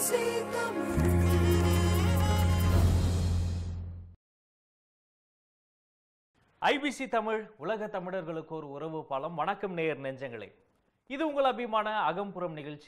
IBC Tamil உலக தமிழர்களுக்கு ஒரு உறவு பாலம் வணக்கம் நேயர் நெஞ்சங்களே இது உங்கள் அபிமான அகம்புறம் நிகழ்ச்சி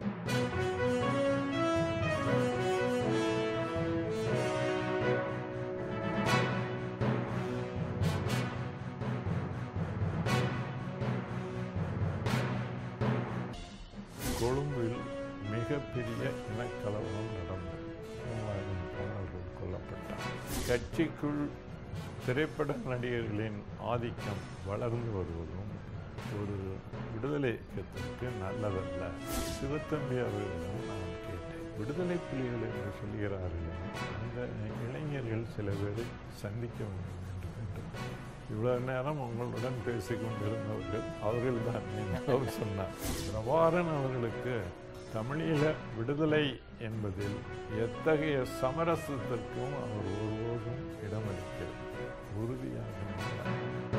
கொழும்பில் மிகப்பெரிய இனக்கலவரம் நடந்தது மூவாயிரம் தமிழர்கள் கொல்லப்பட்டார் கட்சிக்குள் திரைப்பட நடிகர்களின் ஆதிக்கம் வளர்ந்து வருவதும் ஒரு விடுதலை இயக்கத்திற்கு நல்லதல்ல சிவத்தம்பி அவர்களிடம் நான் கேட்டேன் விடுதலை புலிகள் என்று சொல்கிறார்கள் அந்த இளைஞர்கள் சில பேரை சந்திக்க வேண்டும் என்று கேட்டேன் இவ்வளவு நேரம் உங்களுடன் பேசிக் கொண்டிருந்தவர்கள் அவர்கள்தான் என்று அவர் சொன்னார் பிரபாரன் அவர்களுக்கு தமிழீழ விடுதலை என்பதில் எத்தகைய சமரசத்திற்கும் அவர் ஒருபோதும் இடமளிக்கிறது உறுதியாக நின்றார்.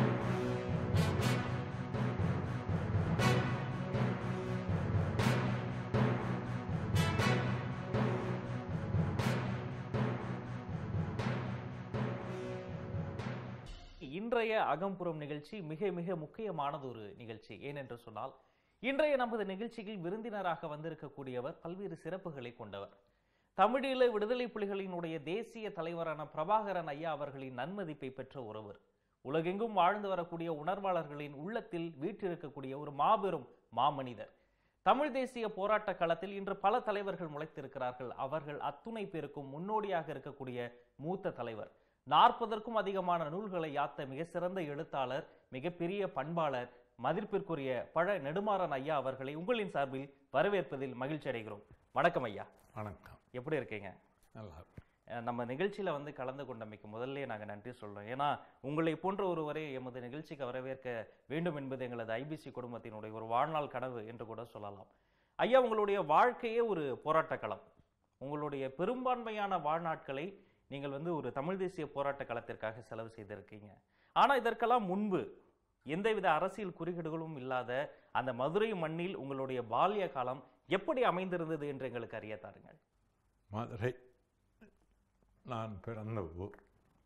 இன்றைய அகம்புறம் நிகழ்ச்சி மிக மிக முக்கியமானது ஒரு நிகழ்ச்சி ஏனென்று சொன்னால் இன்றைய நமது நிகழ்ச்சியில் விருந்தினராக வந்திருக்கக்கூடியவர் பல்வேறு சிறப்புகளை கொண்டவர் தமிழீழ விடுதலை புலிகளினுடைய தேசிய தலைவரான பிரபாகரன் ஐயா அவர்களின் நன்மதிப்பை பெற்ற ஒருவர் உலகெங்கும் வாழ்ந்து வரக்கூடிய உணர்வாளர்களின் உள்ளத்தில் வீற்றிருக்கக்கூடிய ஒரு மாபெரும் மாமனிதர் தமிழ் தேசிய போராட்ட களத்தில் இன்று பல தலைவர்கள் முளைத்திருக்கிறார்கள் அவர்கள் அத்துணை பேருக்கும் முன்னோடியாக இருக்கக்கூடிய மூத்த தலைவர் நாற்பதற்கும் அதிகமான நூல்களை யாத்த மிக சிறந்த எழுத்தாளர் மிகப்பெரிய பண்பாளர் மதிப்பிற்குரிய பழ நெடுமாறன் ஐயா அவர்களை உங்களின் சார்பில் வரவேற்பதில் மகிழ்ச்சி அடைகிறோம் வணக்கம் ஐயா வணக்கம் எப்படி இருக்கீங்க நல்லா இருக்கு. அஹ் நம்ம நிகழ்ச்சியில வந்து கலந்து கொண்டமைக்கு முதல்ல நாங்க நன்றி சொல்றோம் ஏன்னா உங்களை போன்ற ஒருவரை எமது நிகழ்ச்சிக்கு வரவேற்க வேண்டும் என்பது எங்களது ஐபிசி குடும்பத்தினுடைய ஒரு வாழ்நாள் கனவு என்று கூட சொல்லலாம் ஐயா உங்களுடைய வாழ்க்கையே ஒரு போராட்ட களம் உங்களுடைய பெரும்பான்மையான வாழ்நாட்களை நீங்கள் வந்து ஒரு தமிழ் தேசிய போராட்ட களத்திற்காக செலவு செய்திருக்கீங்க ஆனா இதற்கெல்லாம் முன்பு எந்தவித அரசியல் குறுக்கீடுகளும் இல்லாத அந்த மதுரை மண்ணில் உங்களுடைய பால்ய காலம் எப்படி அமைந்திருந்தது என்று எங்களுக்கு அறிய தாருங்கள் மதுரை நான் பிறந்த ஊர்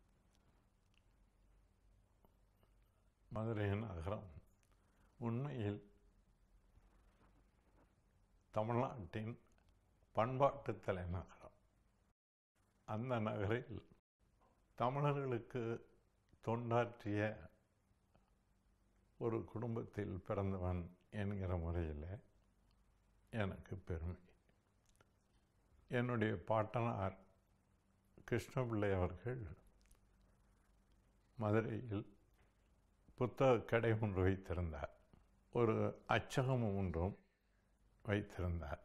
மதுரை நகரம் உண்மையில் தமிழ்நாட்டின் பண்பாட்டு தலைநகரம் அந்த நகரில் தமிழர்களுக்கு தொண்டாற்றிய ஒரு குடும்பத்தில் பிறந்தவன் என்கிற முறையில் எனக்கு பெருமை என்னுடைய பாட்டனார் கிருஷ்ணபிள்ளை அவர்கள் மதுரையில் புத்தக கடை ஒன்று வைத்திருந்தார் ஒரு அச்சகம் ஒன்றும் வைத்திருந்தார்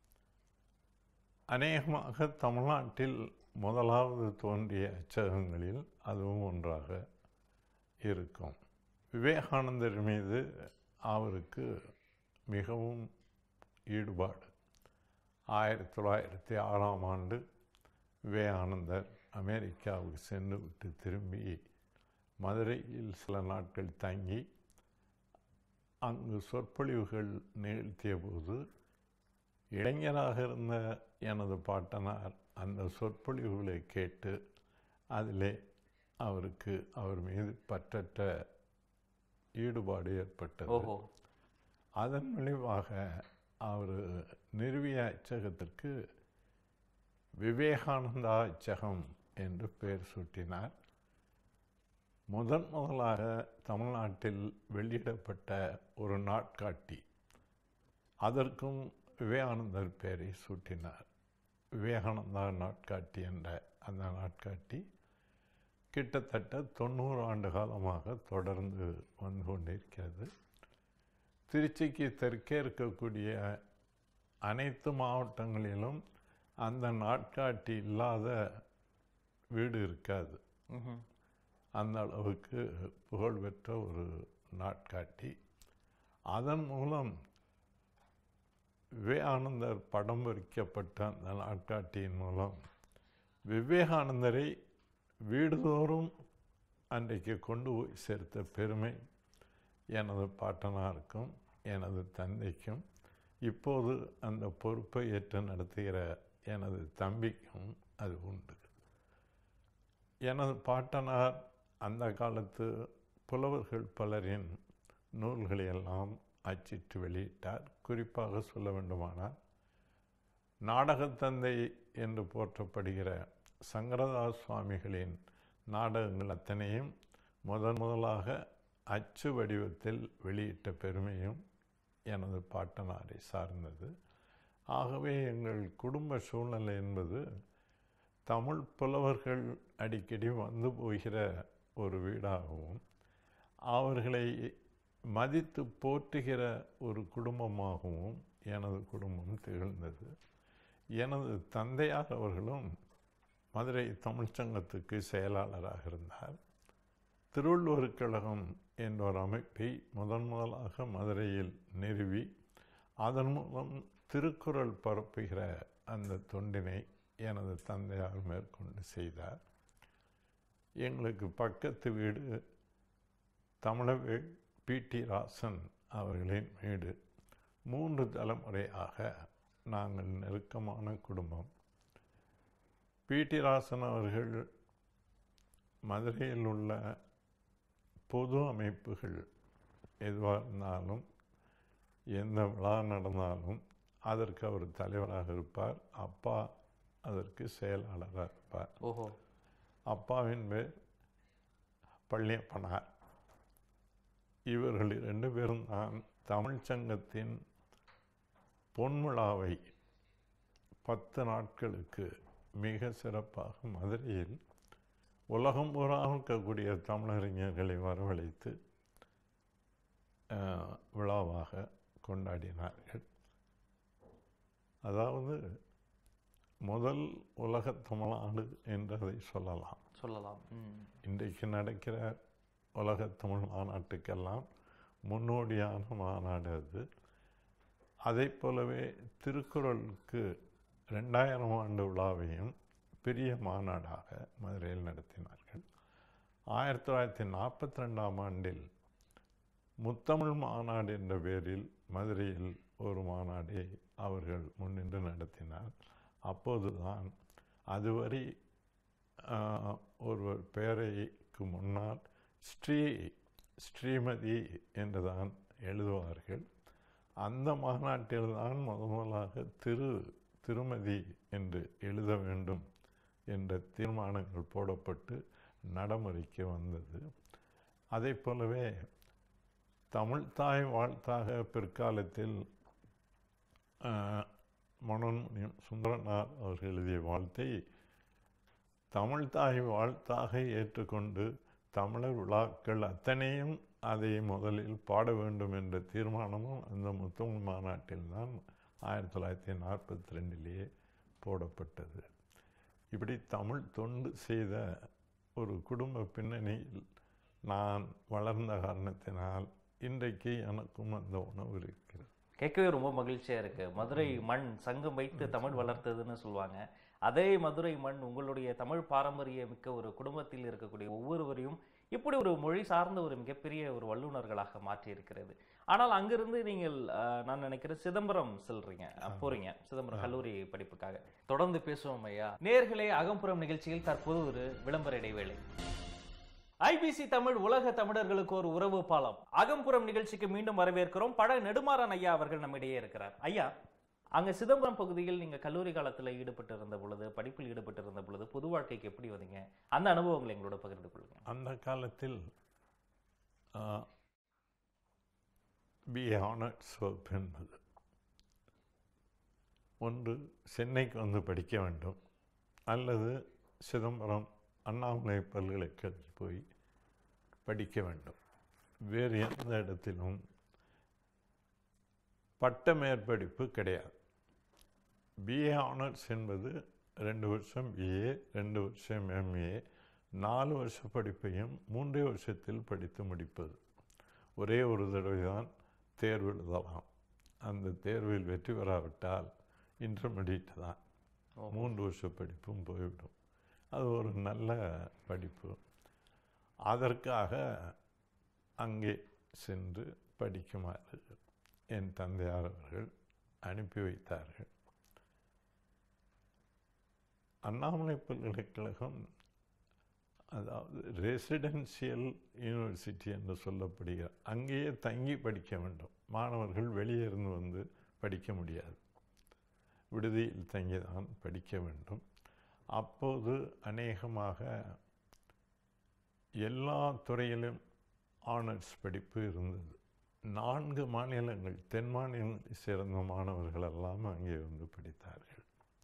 அநேகமாக தமிழ்நாட்டில் முதலாவது தோன்றிய அச்சகங்களில் அதுவும் ஒன்றாக இருக்கும் விவேகானந்தர் மீது அவருக்கு மிகவும் ஈடுபாடு ஆயிரத்தி தொள்ளாயிரத்தி ஆறாம் ஆண்டு விவேகானந்தர் அமெரிக்காவுக்கு சென்று விட்டு திரும்பி மதுரையில் சில நாட்கள் தங்கி அங்கு சொற்பொழிவுகள் நிகழ்த்திய போது இளைஞராக இருந்த எனது பாட்டனார் அந்த சொற்பொழிவுகளை கேட்டு அதிலே அவருக்கு அவர் மீது பற்றற்ற ஈடுபாடு ஏற்பட்டது ஓஹோ அதன் விளைவாக அவர் நிறுவிய அச்சகத்திற்கு விவேகானந்தா அச்சகம் என்று பெயர் சூட்டினார் முதன் முதலாக தமிழ்நாட்டில் வெளியிடப்பட்ட ஒரு நாட்காட்டி அதற்கும் விவேகானந்தர் பெயரை சூட்டினார் விவேகானந்தா நாட்காட்டி என்ற அந்த நாட்காட்டி கிட்டத்தட்ட தொண்ணூறு ஆண்டு காலமாக தொடர்ந்து வந்து கொண்டிருக்கிறது திருச்சிக்கு தெற்கே இருக்கக்கூடிய அனைத்து மாவட்டங்களிலும் அந்த நாட்காட்டி இல்லாத வீடு இருக்காது ம்ஹும். அந்த அளவுக்கு புகழ்பெற்ற ஒரு நாட்காட்டி அதன் மூலம் விவேகானந்தர் படம் பொறிக்கப்பட்ட அந்த நாட்காட்டியின் மூலம் விவேகானந்தரை வீடுதோறும் அன்றைக்கு கொண்டு போய் சேர்த்த பெருமை எனது பாட்டனாருக்கும் எனது தந்தைக்கும் இப்போது அந்த பொறுப்பை ஏற்று நடத்துகிற எனது தம்பிக்கும் அது உண்டு எனது பாட்டனார் அந்த காலத்து புலவர்கள் பலரின் நூல்களை எல்லாம் அச்சிட்டு வெளியிட்டார் குறிப்பாக சொல்ல வேண்டுமானால் நாடகத்தந்தை என்று போற்றப்படுகிற சங்கரதாஸ் சுவாமிகளின் நாடகங்கள் அத்தனையும் முதன் முதலாக அச்சு வடிவத்தில் வெளியிட்ட பெருமையும் எனது பாட்டனாரை சார்ந்தது ஆகவே எங்கள் குடும்ப சூழ்நிலை என்பது தமிழ் புலவர்கள் அடிக்கடி வந்து போகிற ஒரு வீடாகவும் அவர்களை மதித்து போற்றுகிற ஒரு குடும்பமாகவும் எனது குடும்பம் திகழ்ந்தது எனது தந்தையார் அவர்களும் மதுரை தமிழ்ச்சங்கத்துக்கு செயலாளராக இருந்தார் திருவள்ளுவர் கழகம் என்ற ஒரு அமைப்பை முதன் முதலாக மதுரையில் நிறுவி அதன் மூலம் திருக்குறள் பரப்புகிற அந்த தொண்டினை எனது தந்தையார் மேற்கொண்டு செய்தார் எங்களுக்கு பக்கத்து வீடு தமிழவேள் பிடி ராசன் அவர்களின் வீடு மூன்று தலைமுறையாக நாங்கள் நெருக்கமான குடும்பம் பிடி ராசன் அவர்கள் மதுரையில் உள்ள பொது அமைப்புகள் எதுவாக இருந்தாலும் எந்த விழா நடந்தாலும் அதற்கு அவர் தலைவராக இருப்பார் அப்பா அதற்கு செயலாளராக இருப்பார் ஓஹோ அப்பாவின் பேர் பள்ளியப்பனார் இவர்கள் இரண்டு பேரும் தான் தமிழ்ச்சங்கத்தின் பொன்விழாவை பத்து நாட்களுக்கு மிக சிறப்பாக மதுரையில் உலகம் பூராக இருக்கக்கூடிய தமிழறிஞர்களை வரவழைத்து அஹ், விழாவாக கொண்டாடினார்கள் அதாவது முதல் உலகத் தமிழ்நாடு என்றதை சொல்லலாம் சொல்லலாம் ம். இன்றைக்கு நடக்கிற உலகத் தமிழ் மாநாட்டுக்கெல்லாம் முன்னோடியான மாநாடு அது அதைப் போலவே திருக்குறளுக்கு ரெண்டாயிரம் ஆண்டு விழாவையும் பெரிய மாநாடாக மதுரையில் நடத்தினார்கள் ஆயிரத்தி தொள்ளாயிரத்தி நாற்பத்தி ரெண்டாம் ஆண்டில் முத்தமிழ் மாநாடு என்ற பெயரில் மதுரையில் ஒரு மாநாடை அவர்கள் முன்னின்று நடத்தினார் அப்போதுதான் அதுவரை ஆஹ், ஒருவர் பெயரைக்கு முன்னால் ஸ்ரீ ஸ்ரீமதி என்றுதான் எழுதுவார்கள் அந்த மாநாட்டில் தான் முத முதலாக திரு திருமதி என்று எழுத வேண்டும் என்ற தீர்மானங்கள் போடப்பட்டு நடைமுறைக்கு வந்தது அதை போலவே தமிழ்தாய் வாழ்த்தாக பிற்காலத்தில் ஆஹ், மனோன்மணியம் சுந்தரனார் அவர்கள் எழுதிய வாழ்த்தை தமிழ்தாய் வாழ்த்தாக ஏற்றுக்கொண்டு தமிழர் விழாக்கள் அத்தனையும் அதை முதலில் பாட வேண்டும் என்ற தீர்மானமும் அந்த முத்தமிழ் மாநாட்டில் தான் ஆயிரத்தி தொள்ளாயிரத்தி நாற்பத்தி ரெண்டிலேயே போடப்பட்டது இப்படி தமிழ் தொண்டு செய்த ஒரு குடும்ப பின்னணியில் நான் வளர்ந்த காரணத்தினால் இன்றைக்கு எனக்கும் அந்த உணவு இருக்கிறது கேட்கவே ரொம்ப மகிழ்ச்சியா இருக்கு மதுரை மண் சங்கம் வைத்து தமிழ் வளர்த்ததுன்னு சொல்லுவாங்க அதே மதுரை மண் உங்களுடைய தமிழ் பாரம்பரிய மிக்க ஒரு குடும்பத்தில் இருக்கக்கூடிய ஒவ்வொருவரையும் இப்படி ஒரு மொழி சார்ந்த ஒரு மிகப்பெரிய ஒரு வல்லுநர்களாக மாற்றி இருக்கிறது ஆனால் அங்கிருந்து நீங்கள் அஹ், நான் நினைக்கிறேன் சிதம்பரம் செல்றீங்க அஹ், போறீங்க சிதம்பரம் கல்லூரி படிப்புக்காக தொடர்ந்து பேசுவோம் ஐயா நேர்களே அகம்புறம் நிகழ்ச்சியில் தற்போது ஒரு விளம்பர இடைவேளை ஐபிசி தமிழ் உலக தமிழர்களுக்கு ஒரு உறவு பாலம் அகம்புறம் நிகழ்ச்சிக்கு மீண்டும் வரவேற்கிறோம் பட நெடுமாறன் ஐயா அவர்கள் நம்மிடையே இருக்கிறார் ஐயா அங்க சிதம்பரம் பகுதியில் நீங்க கல்லூரி காலத்துல ஈடுபட்டு இருந்த பொழுது படிப்பில் ஈடுபட்டு இருந்த பொழுது பொது வாழ்க்கைக்கு எப்படி வந்தீங்க அந்த அனுபவங்களை எங்களோட பகிர்ந்து கொள்ளுங்க அந்த காலத்தில் பிஏ ஆனர்ஸ் வகுப்பு என்பது ஒன்று சென்னைக்கு வந்து படிக்க வேண்டும் அல்லது சிதம்பரம் அண்ணாமலை பல்கலைக்கழகத்தில் போய் படிக்க வேண்டும் வேறு எந்த இடத்திலும் பட்ட மேற்படிப்பு கிடையாது பிஏ ஆனர்ஸ் என்பது ரெண்டு வருஷம் பிஏ ரெண்டு வருஷம் எம்ஏ நாலு வருஷ படிப்பையும் மூன்றே வருஷத்தில் படித்து முடிப்பது ஒரே ஒரு தடவை தான் தேர்வு எழுதலாம் அந்த தேர்வில் வெற்றி பெறாவிட்டால் இன்டர்மீடியட் தான் ஓ. மூன்று வருஷ படிப்பும் போய்விடும் அது ஒரு நல்ல படிப்பு அதற்காக அங்கே சென்று படிக்குமாறு என் தந்தையார் அவர்கள் அனுப்பி வைத்தார்கள் அண்ணாமலை பல்கலைக்கழகம் அதாவது ரெசிடென்சியல் யூனிவர்சிட்டி என்று சொல்லப்படுகிற அங்கேயே தங்கி படிக்க வேண்டும் மாணவர்கள் வெளியே இருந்து வந்து படிக்க முடியாது விடுதியில் தங்கி தான் படிக்க வேண்டும் அப்போது அநேகமாக எல்லா துறையிலும் ஆனர்ஸ் படிப்பு இருந்தது நான்கு மாநிலங்கள் தென் மாநிலங்களை சேர்ந்த மாணவர்கள் எல்லாம் அங்கே வந்து படித்தார்கள்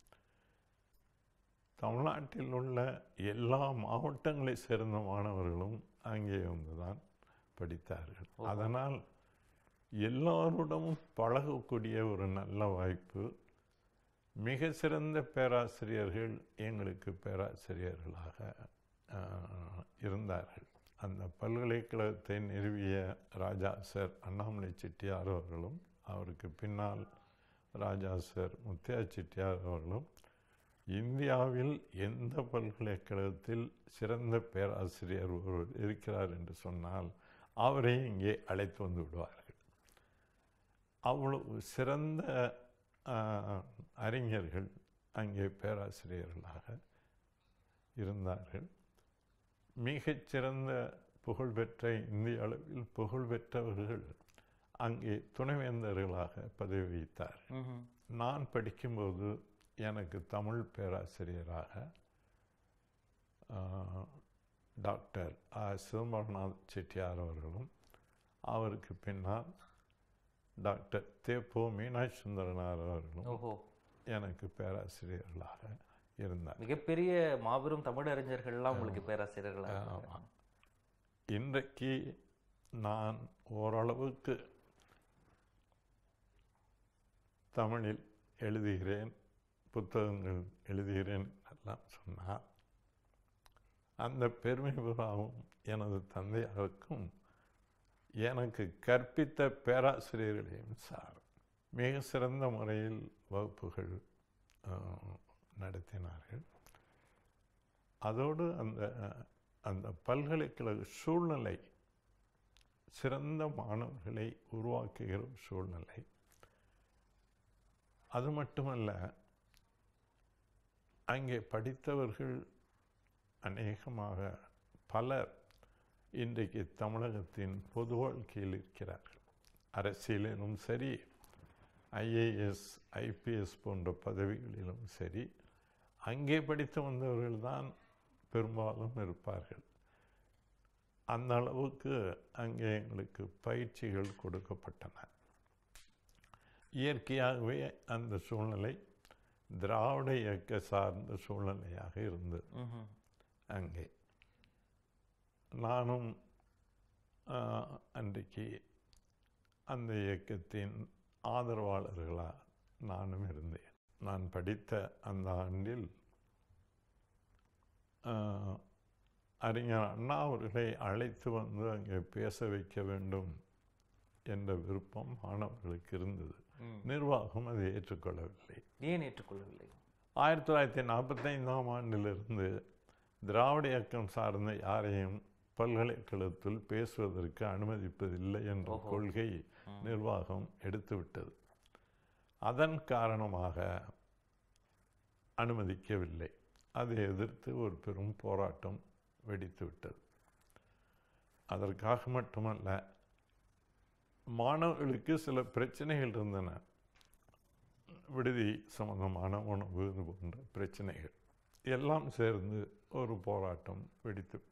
தமிழ்நாட்டில் உள்ள எல்லா மாவட்டங்களை சேர்ந்த மாணவர்களும் அங்கே வந்து தான் படித்தார்கள் ஓஹோ. அதனால் எல்லாருடமும் பழகக்கூடிய ஒரு நல்ல வாய்ப்பு மிக சிறந்த பேராசிரியர்கள் எங்களுக்கு பேராசிரியர்களாக ஆஹ், இருந்தார்கள் அந்த பல்கலைக்கழகத்தை நிறுவிய ராஜா சார் அண்ணாமலை செட்டியார் அவர்களும் அவருக்கு பின்னால் ராஜா சார் முத்தியா செட்டியார் அவர்களும் இந்தியாவில் எந்த பல்கலைக்கழகத்தில் சிறந்த பேராசிரியர் ஒருவர் இருக்கிறார் என்று சொன்னால் அவரை இங்கே அழைத்து வந்து விடுவார்கள் அவ்வளவு சிறந்த ஆஹ், அறிஞர்கள் அங்கே பேராசிரியர்களாக இருந்தார்கள் மிகச்சிறந்த புகழ்பெற்ற இந்திய அளவில் புகழ்பெற்றவர்கள் அங்கே துணைவேந்தர்களாக பதவி வகித்தார்கள் ம்ஹும். நான் படிக்கும்போது எனக்கு தமிழ் பேராசிரியராக ஆஹ், டாக்டர் ஆ. சிதம்பரநாத் செட்டியார் அவர்களும் அவருக்கு பின்னால் டாக்டர் தேப்போ மீனாட்சி சுந்தரனார் அவர்களும் ஓஹோ எனக்கு பேராசிரியர்களாக இருந்தார் மிகப்பெரிய மாபெரும் தமிழறிஞர்கள்லாம் உங்களுக்கு பேராசிரியர்களாக ஆமா. இருக்காங்க. இன்றைக்கு நான் ஓரளவுக்கு தமிழில் எழுதுகிறேன் புத்தகங்கள் எழுதுகிறேன் எல்லாம் சொன்னார் அந்த பெருமை புறாவும் எனது தந்தையாருக்கும் எனக்கு கற்பித்த பேராசிரியர்களையும் சார் மிக சிறந்த முறையில் வகுப்புகள் ஆஹ், நடத்தினார்கள் அதோடு அந்த அந்த பல்கலைக்கழக சூழ்நிலை சிறந்த மாணவர்களை உருவாக்குகிற ஒரு சூழ்நிலை அது மட்டுமல்ல அங்கே படித்தவர்கள் அநேகமாக பலர் இன்றைக்கு தமிழகத்தின் பொது வாழ்க்கையில் இருக்கிறார்கள் அரசியலிலும் சரி ஐஏஎஸ் ஐபிஎஸ் போன்ற பதவிகளிலும் சரி அங்கே படித்து வந்தவர்கள்தான் பெரும்பாலும் இருப்பார்கள் அந்த அளவுக்கு அங்கே எங்களுக்கு பயிற்சிகள் கொடுக்கப்பட்டன இயற்கையாகவே அந்த சூழ்நிலை திராவிட இயக்க சார்ந்த சூழ்நிலையாக இருந்தது ம்ஹும். அங்கே நானும் ஆஹ், அன்றைக்கு அந்த இயக்கத்தின் ஆதரவாளர்களாக நானும் இருந்தேன் நான் படித்த அந்த ஆண்டில் ஆஹ், அறிஞர் அண்ணா அவர்களை அழைத்து வந்து அங்கே பேச வைக்க வேண்டும் என்ற விருப்பம் மாணவர்களுக்கு இருந்தது ம். நிர்வாகம் அதை ஏற்றுக்கொள்ளவில்லை ஏன் ஏற்றுக்கொள்ளவில்லை ஆயிரத்தி தொள்ளாயிரத்தி நாற்பத்தைந்தாம் ஆண்டிலிருந்து திராவிட இயக்கம் சார்ந்த யாரையும் பல்கலைக்கழகத்தில் பேசுவதற்கு அனுமதிப்பதில்லை என்ற ஓஹோ. கொள்கை ம். நிர்வாகம் எடுத்துவிட்டது அதன் காரணமாக அனுமதிக்கவில்லை அதை எதிர்த்து ஒரு பெரும் போராட்டம் வெடித்து விட்டது அதற்காக மட்டுமல்ல மாணவர்களுக்கு சில பிரச்சனைகள் இருந்தன விடுதி சம்பந்தமான உணவு இது போன்ற பிரச்சனைகள் எல்லாம் சேர்ந்து ஒரு போராட்டம் வெடித்துவிட்டது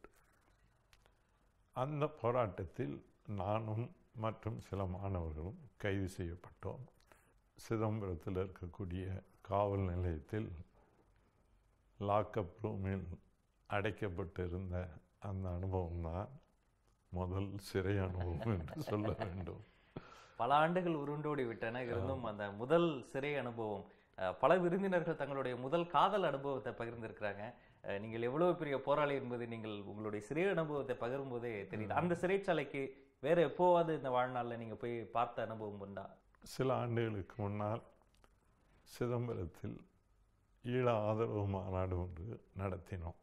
அந்த போராட்டத்தில் நானும் மற்றும் சில மாணவர்களும் கைது செய்யப்பட்டோம் சிதம்பரத்தில் இருக்கக்கூடிய காவல் நிலையத்தில் லாக்அப் ரூமில் அடைக்கப்பட்டிருந்த அந்த அனுபவம் தான் முதல் சிறை அனுபவம் என்று சொல்ல வேண்டும் பல ஆண்டுகள் உருண்டோடி விட்டன இருந்தும் அந்த முதல் சிறை அனுபவம் அஹ், பல விருந்தினர்கள் தங்களுடைய முதல் காதல் அனுபவத்தை பகிர்ந்திருக்கிறாங்க அஹ், நீங்கள் எவ்வளவு பெரிய போராளி என்பது நீங்கள் உங்களுடைய சிறை அனுபவத்தை பகிரும்போதே தெரியுது அந்த சிறைச்சாலைக்கு வேற எப்போவாது இந்த வாழ்நாள்ல நீங்க போய் பார்த்த அனுபவம் உண்டா சில ஆண்டுகளுக்கு முன்னால் சிதம்பரத்தில் ஈழ ஆதரவு மாநாடு ஒன்று நடத்தினோம்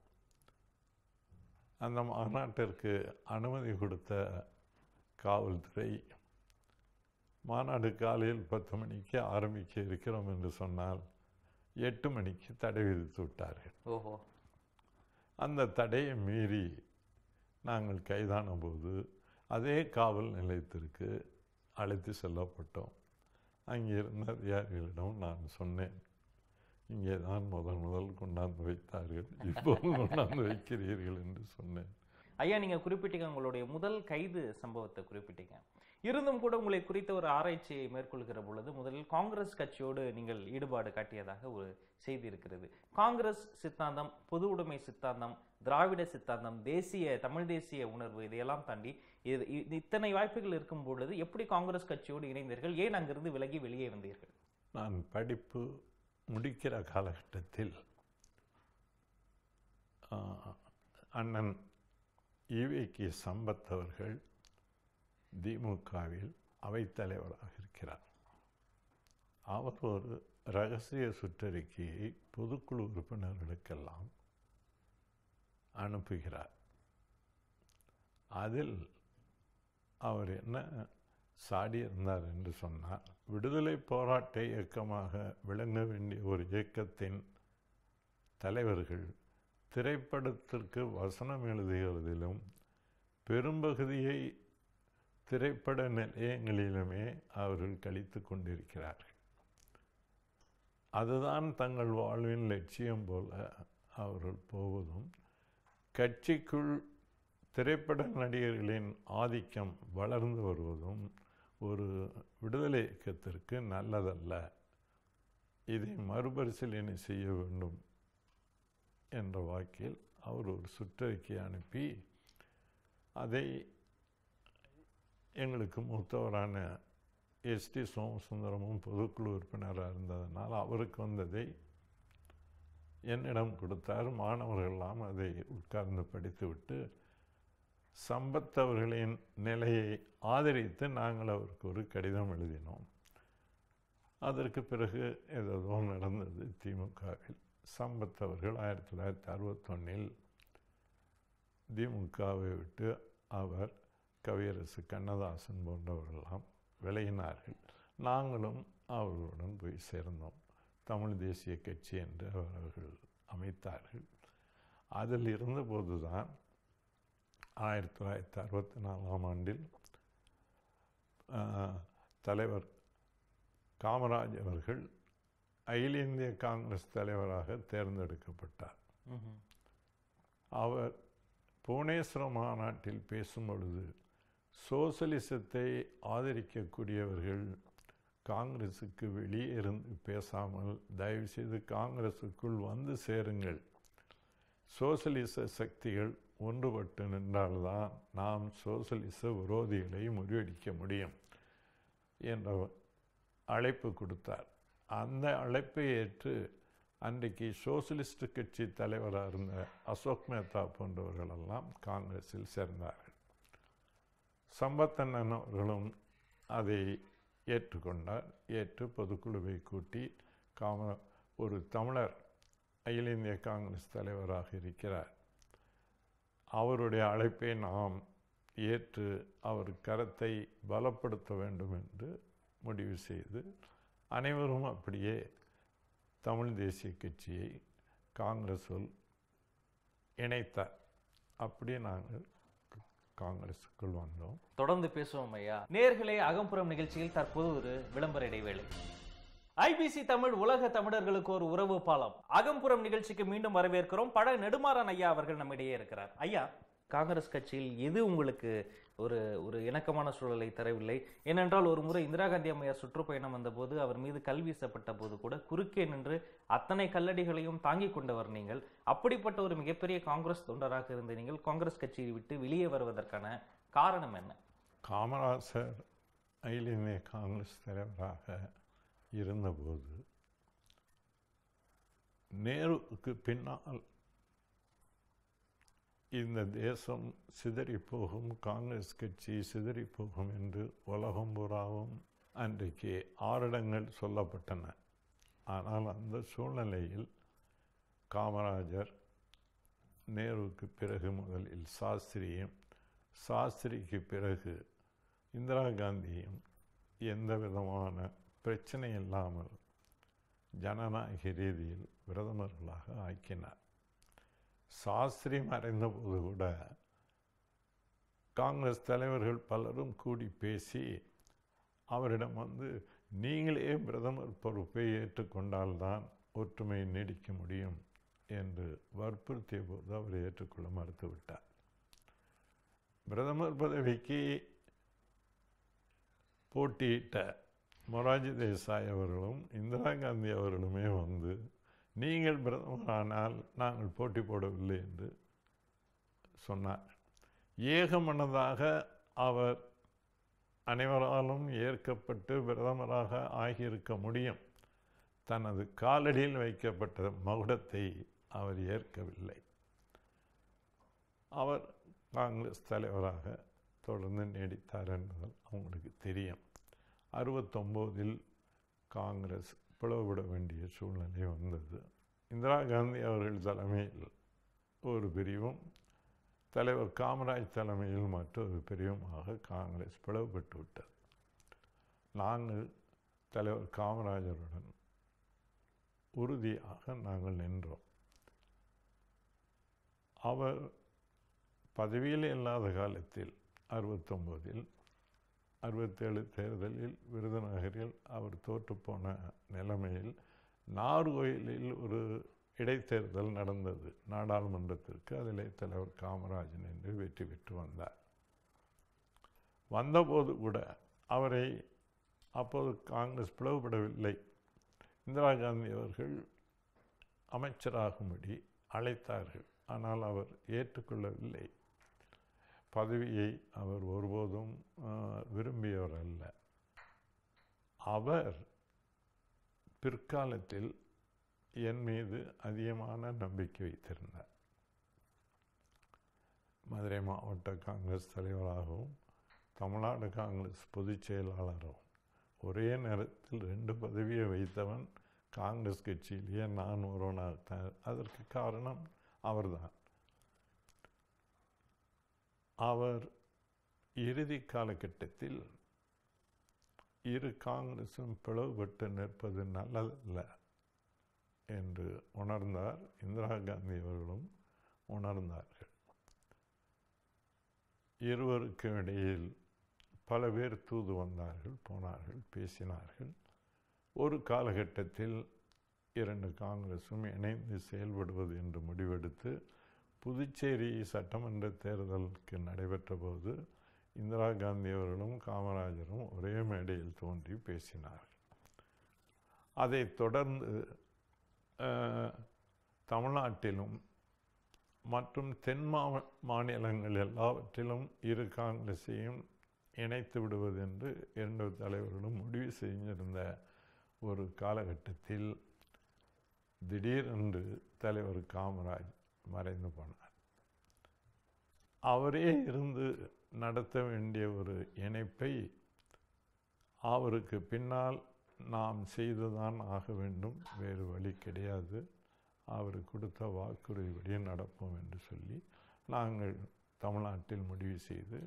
அந்த மாநாட்டிற்கு அனுமதி கொடுத்த காவல்துறை மாநாடு காலையில் பத்து மணிக்கு ஆரம்பிக்க இருக்கிறோம் என்று சொன்னால் எட்டு மணிக்கு தடை விதித்து விட்டார்கள் ஓஹோ அந்த தடையை மீறி நாங்கள் கைதான போது அதே காவல் நிலையத்திற்கு அழைத்து செல்லப்பட்டோம் அங்கே இருந்த அதிகாரிகளிடம் நான் சொன்னேன் இங்கே தான் முதல் முதல் கொண்டாந்து வைத்தார்கள் இப்போது கொண்டாந்து வைக்கிறீர்கள் என்று சொன்னேன் ஐயா நீங்க குறிப்பிட்டீங்க உங்களுடைய முதல் கைது சம்பவத்தை குறிப்பிட்டீங்க இருந்தும் கூட உங்களை குறித்த ஒரு ஆராய்ச்சியை மேற்கொள்கிற பொழுது முதலில் காங்கிரஸ் கட்சியோடு நீங்கள் ஈடுபாடு காட்டியதாக ஒரு செய்தி இருக்கிறது காங்கிரஸ் சித்தாந்தம் பொது உடைமை சித்தாந்தம் திராவிட சித்தாந்தம் தேசிய தமிழ் தேசிய உணர்வு இதையெல்லாம் தாண்டி இது இது இத்தனை வாய்ப்புகள் இருக்கும் பொழுது எப்படி காங்கிரஸ் கட்சியோடு இணைந்தீர்கள் ஏன் அங்கிருந்து விலகி வெளியே வந்தீர்கள் நான் படிப்பு முடிக்கிற காலகட்டத்தில் ஆ, அண்ணன் ஈவேகி சம்பத் அவர்கள் திமுகவில் அவைத்தலைவராக இருக்கிறார் அவர் ஒரு ரகசிய சுற்றறிக்கையை பொதுக்குழு உறுப்பினர்களுக்கெல்லாம் அனுப்புகிறார் அதில் அவர் என்ன சாடி இருந்தார் என்று சொன்னார் விடுதலை போராட்ட இயக்கமாக விளங்க வேண்டிய ஒரு இயக்கத்தின் தலைவர்கள் திரைப்படத்திற்கு வசனம் எழுதுகிறதிலும் பெரும்பகுதியை திரைப்பட நிலையங்களிலுமே அவர்கள் கழித்து கொண்டிருக்கிறார்கள் அதுதான் தங்கள் வாழ்வின் லட்சியம் போல அவர்கள் போவதும் கட்சிக்குள் திரைப்பட நடிகர்களின் ஆதிக்கம் வளர்ந்து வருவதும் ஒரு விடுதலை இயக்கத்திற்கு நல்லதல்ல இதை மறுபரிசீலனை செய்ய வேண்டும் என்ற வாக்கில் அவர் ஒரு சுற்றறிக்கை அனுப்பி அதை எங்களுக்கு மூத்தவரான எஸ்டி சோமசுந்தரமும் பொதுக்குழு உறுப்பினராக இருந்ததனால் அவருக்கு வந்ததை என்னிடம் கொடுத்தார் மாணவர்களெல்லாம் அதை உட்கார்ந்து படித்துவிட்டு சம்பத் அவர்களின் நிலையை ஆதரித்து நாங்கள் அவருக்கு ஒரு கடிதம் எழுதினோம் அதற்கு பிறகு ஏதோ நடந்தது திமுகவில் சம்பத் அவர்கள் ஆயிரத்தி தொள்ளாயிரத்தி அறுபத்தொன்னில் திமுகவை விட்டு அவர் கவியரசு கண்ணதாசன் போன்றவர்களெல்லாம் விலகினார்கள் நாங்களும் அவர்களுடன் போய் சேர்ந்தோம் தமிழ் தேசிய கட்சி என்று அவர்கள் அமைத்தார்கள் அதில் இருந்தபோது தான் ஆயிரத்தி தொள்ளாயிரத்தி அறுபத்தி நாலாம் ஆண்டில் ஆஹ், தலைவர் காமராஜ் அவர்கள் அகில இந்திய காங்கிரஸ் தலைவராக தேர்ந்தெடுக்கப்பட்டார் ம்ஹும். அவர் புவனேஸ்வர மாநாட்டில் பேசும் பொழுது சோசலிசத்தை ஆதரிக்கக்கூடியவர்கள் காங்கிரஸுக்கு வெளியே இருந்து பேசாமல் தயவுசெய்து காங்கிரஸுக்குள் வந்து சேருங்கள் சோசலிச சக்திகள் ஒன்றுபட்டு நின்றால்தான் நாம் சோசலிச விரோதிகளை முறியடிக்க முடியும் என்ற அழைப்பு கொடுத்தார் அந்த அழைப்பை ஏற்று அன்றைக்கு சோசலிஸ்ட் கட்சி தலைவராக இருந்த அசோக் மேத்தா போன்றவர்களெல்லாம் காங்கிரஸில் சேர்ந்தார்கள் சம்பத்தண்ணன் அவர்களும் அதை ஏற்றுக்கொண்டார் ஏற்று பொதுக்குழுவை கூட்டி காம ஒரு தமிழர் அகில இந்திய காங்கிரஸ் தலைவராக இருக்கிறார் அவருடைய அழைப்பை நாம் ஏற்று அவர் கரத்தை பலப்படுத்த வேண்டும் என்று முடிவு செய்து அனைவரும் அப்படியே தமிழ் தேசிய கட்சியை காங்கிரஸுள் இணைத்தார் அப்படியே நாங்கள் காங்கிரஸுக்குள் வந்தோம் தொடர்ந்து பேசுவோம் ஐயா நேர்களே அகம்புறம் நிகழ்ச்சியில் தற்போது ஒரு விளம்பர இடைவேளை ஐபிசி தமிழ் உலக தமிழர்களுக்கு ஒரு உறவு பாலம் அகம்புறம் நிகழ்ச்சிக்கு மீண்டும் வரவேற்கிறோம் பட நெடுமாறன் ஐயா அவர்கள் நம்மிடையே இருக்கிறார் ஐயா காங்கிரஸ் கட்சியில் எது உங்களுக்கு ஒரு ஒரு இணக்கமான சூழலை தரவில்லை ஏனென்றால் ஒரு முறை இந்திரா காந்தி அம்மையார் சுற்றுப்பயணம் வந்தபோது அவர் மீது கல் வீசப்பட்ட போது கூட குறுக்கே நின்று அத்தனை கல்லடிகளையும் தாங்கிக் கொண்டவர் நீங்கள் அப்படிப்பட்ட ஒரு மிகப்பெரிய காங்கிரஸ் தொண்டராக இருந்த நீங்கள் காங்கிரஸ் கட்சியை விட்டு வெளியே வருவதற்கான காரணம் என்ன காமராசர் அகில இந்திய காங்கிரஸ் தலைவராக இருந்தபோது நேருவுக்கு பின்னால் இந்த தேசம் சிதறி போகும் காங்கிரஸ் கட்சி சிதறி போகும் என்று உலகம் பூராவும் அன்றைக்கு ஆரிடங்கள் சொல்லப்பட்டன ஆனால் அந்த சூழ்நிலையில் காமராஜர் நேருவுக்கு பிறகு முதலில் சாஸ்திரியும் சாஸ்திரிக்கு பிறகு இந்திரா காந்தியும் எந்த விதமான பிரச்சனை இல்லாமல் ஜனநாயக ரீதியில் பிரதமர்களாக ஆக்கினார் சாஸ்திரி மறைந்தபோது கூட காங்கிரஸ் தலைவர்கள் பலரும் கூடி பேசி அவரிடம் வந்து நீங்களே பிரதமர் பொறுப்பை ஏற்றுக்கொண்டால்தான் ஒற்றுமை நீடிக்க முடியும் என்று வற்புறுத்திய போது அவர் ஏற்றுக்கொள்ள மறுத்துவிட்டார் பிரதமர் பதவிக்கு போட்டியிட்ட மொராஜி தேசாய் அவர்களும் இந்திரா காந்தி அவர்களுமே வந்து நீங்கள் பிரதமரானால் நாங்கள் போட்டி போடவில்லை என்று சொன்னார் ஏகமனதாக அவர் அனைவராலும் ஏற்கப்பட்டு பிரதமராக ஆகியிருக்க முடியும் தனது காலடியில் வைக்கப்பட்ட மகுடத்தை அவர் ஏற்கவில்லை அவர் காங்கிரஸ் தலைவராக தொடர்ந்து நீடித்தார் என்பது அவங்களுக்கு தெரியும் அறுபத்தொம்போதில் காங்கிரஸ் பிளவுபட வேண்டிய சூழ்நிலை வந்தது இந்திரா காந்தி அவர்கள் தலைமையில் ஒரு பிரிவும் தலைவர் காமராஜ் தலைமையில் மற்றொரு பிரிவுமாக காங்கிரஸ் பிளவுபட்டு விட்டது நாங்கள் தலைவர் காமராஜருடன் உறுதியாக நாங்கள் நின்றோம் அவர் பதவியில் இல்லாத காலத்தில் அறுபத்தொம்போதில் அறுபத்தேழு தேர்தலில் விருதுநகரில் அவர் தோற்றுப்போன நிலைமையில் நார்கோயிலில் ஒரு இடைத்தேர்தல் நடந்தது நாடாளுமன்றத்திற்கு அதிலே தலைவர் காமராஜன் என்று வெற்றி பெற்று வந்தார் வந்தபோது கூட அவரை அப்போது காங்கிரஸ் பிளவுபடவில்லை இந்திரா காந்தி அவர்கள் அமைச்சராகும்படி அழைத்தார்கள் ஆனால் அவர் ஏற்றுக்கொள்ளவில்லை பதவியை அவர் ஒருபோதும் விரும்பியவர் அல்ல அவர் பிற்காலத்தில் என் மீது அதிகமான நம்பிக்கை வைத்திருந்தார் மதுரை மாவட்ட காங்கிரஸ் தலைவராகவும் தமிழ்நாடு காங்கிரஸ் பொதுச் செயலாளராகவும் ஒரே நேரத்தில் ரெண்டு பதவியை வைத்தவன் காங்கிரஸ் கட்சியிலேயே நான் ஒருவனாக அதற்கு காரணம் அவர்தான் அவர் இறுதி காலகட்டத்தில் இரு காங்கிரஸும் பிளவுபட்டு நிற்பது நல்லதல்ல என்று உணர்ந்தார் இந்திரா காந்தி அவர்களும் உணர்ந்தார்கள் இருவருக்கும் இடையில் பல பேர் தூது வந்தார்கள் போனார்கள் பேசினார்கள் ஒரு காலகட்டத்தில் இரண்டு காங்கிரஸும் இணைந்து செயல்படுவது என்று முடிவெடுத்து புதுச்சேரி சட்டமன்ற தேர்தலுக்கு நடைபெற்ற போது இந்திரா காந்தி அவர்களும் காமராஜரும் ஒரே மேடையில் தோன்றி பேசினார்கள் அதைத் தொடர்ந்து தமிழ்நாட்டிலும் மற்றும் தென் மா மாநிலங்கள் எல்லாவற்றிலும் இரு காங்கிரஸையும் இணைத்து விடுவது என்று இரண்டு தலைவர்களும் முடிவு செய்திருந்த ஒரு காலகட்டத்தில் திடீரென்று தலைவர் காமராஜ் மறைந்து போனார் அவரே இருந்து நடத்த வேண்டிய ஒரு இணைப்பை அவருக்கு பின்னால் நாம் செய்துதான் ஆக வேண்டும் வேறு வழி கிடையாது அவர் கொடுத்த வாக்குறுதிபடி நடப்போம் என்று சொல்லி நாங்கள் தமிழ்நாட்டில் முடிவு செய்து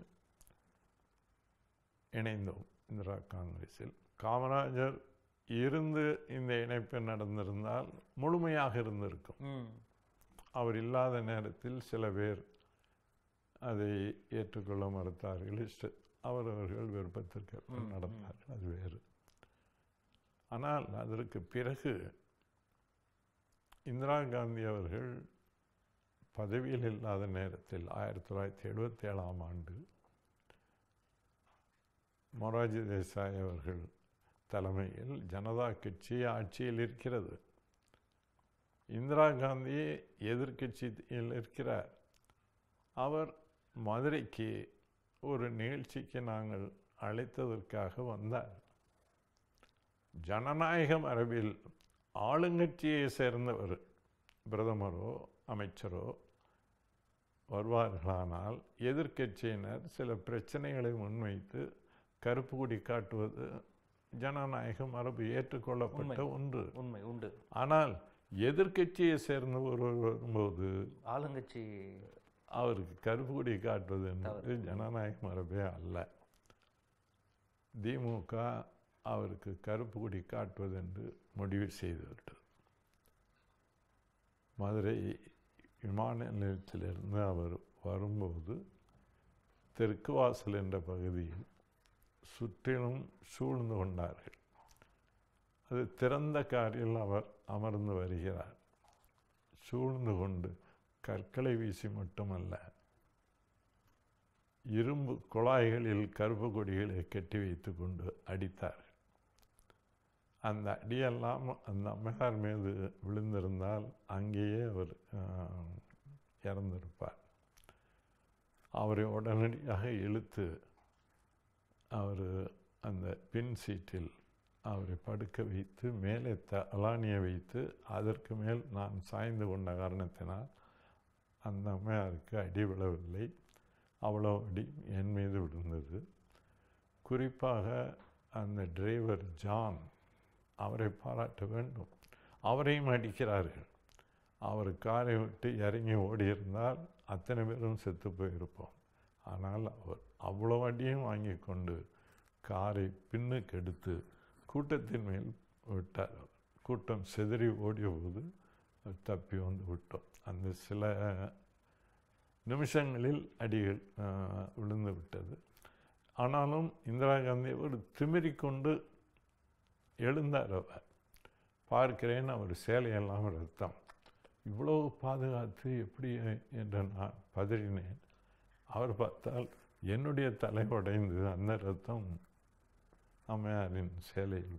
இணைந்தோம் இந்திரா காங்கிரஸில் காமராஜர் இருந்து இந்த இணைப்பு நடந்திருந்தால் முழுமையாக இருந்திருக்கும் அவர் இல்லாத நேரத்தில் சில பேர் அதை ஏற்றுக்கொள்ள மறுத்தார்கள் இஷ்ட அவரவர்கள் விருப்பத்திற்கு நடந்தார்கள் அது வேறு ஆனால் அதற்கு பிறகு இந்திரா காந்தி அவர்கள் பதவியில் இல்லாத நேரத்தில் ஆயிரத்தி தொள்ளாயிரத்தி எழுபத்தி ஏழாம் ஆண்டு மொராஜி தேசாய் அவர்கள் தலைமையில் ஜனதா கட்சி ஆட்சியில் இருக்கிறது இந்திரா காந்தி எதிர்கட்சியில் இருக்கிறார் அவர் மதுரைக்கு ஒரு நிகழ்ச்சிக்கு நாங்கள் அழைத்ததற்காக வந்தார் ஜனநாயக மரபில் ஆளுங்கட்சியை சேர்ந்தவர் பிரதமரோ அமைச்சரோ வருவார்களானால் எதிர்க்கட்சியினர் சில பிரச்சனைகளை முன்வைத்து கருப்பு கொடி காட்டுவது ஜனநாயக மரபு ஏற்றுக்கொள்ளப்பட்ட ஒன்று உண்மை உண்டு ஆனால் எதிர்க்கட்சியை சேர்ந்த ஒருவர் வரும்போது ஆளுங்கட்சி அவருக்கு கருப்பு கொடி காட்டுவது என்பது ஜனநாயக மரபே அல்ல திமுக அவருக்கு கருப்பு கொடி காட்டுவதென்று முடிவு செய்துவிட்டது மதுரை விமான நிலையத்திலிருந்து அவர் வரும்போது தெற்கு வாசல் என்ற பகுதியில் சுற்றிலும் சூழ்ந்து கொண்டார்கள் அது திறந்த காரில் அவர் அமர்ந்து வருகிறார் சூழ்ந்து கொண்டு கற்களை வீசி மட்டுமல்ல இரும்பு குழாய்களில் கருப்பு கொடிகளை கட்டி வைத்து கொண்டு அடித்தார்கள் அந்த அடியெல்லாம் அந்த அம்மையார் மீது விழுந்திருந்தால் அங்கேயே அவர் ஆஹ், இறந்திருப்பார் அவரை உடனடியாக இழுத்து அவர் அந்த பின் சீட்டில் அவரை படுக்க வைத்து மேலே தலானியை வைத்து அதற்கு மேல் நான் சாய்ந்து கொண்ட காரணத்தினால் அந்த அம்மையாருக்கு அடி விழவில்லை அவ்வளோ அடி என் மீது விழுந்தது குறிப்பாக அந்த டிரைவர் ஜான் அவரை பாராட்ட வேண்டும் அவரையும் அடிக்கிறார்கள் அவர் காரை விட்டு இறங்கி ஓடியிருந்தால் அத்தனை பேரும் செத்து போயிருப்போம் ஆனால் அவர் அவ்வளோ அடியும் வாங்கி கொண்டு காரை பின்னுக்கு எடுத்து கூட்டத்தின் மேல் விட்டார் அவர். கூட்டம் சிதறி ஓடிய போது தப்பி வந்து விட்டோம் அந்த சில நிமிஷங்களில் அடிகள் ஆஹ், விழுந்து விட்டது ஆனாலும் இந்திரா காந்தி ஒரு திமிரிக்கொண்டு எழுந்தார் அவர் பார்க்கிறேன் அவர் சேலையெல்லாம் ரத்தம் இவ்வளோ பாதுகாத்து எப்படி என்று நான் பதறினேன் அவர் பார்த்தால் என்னுடைய தலை உடைந்து அந்த ரத்தம் அம்மையாரின் சேலையில்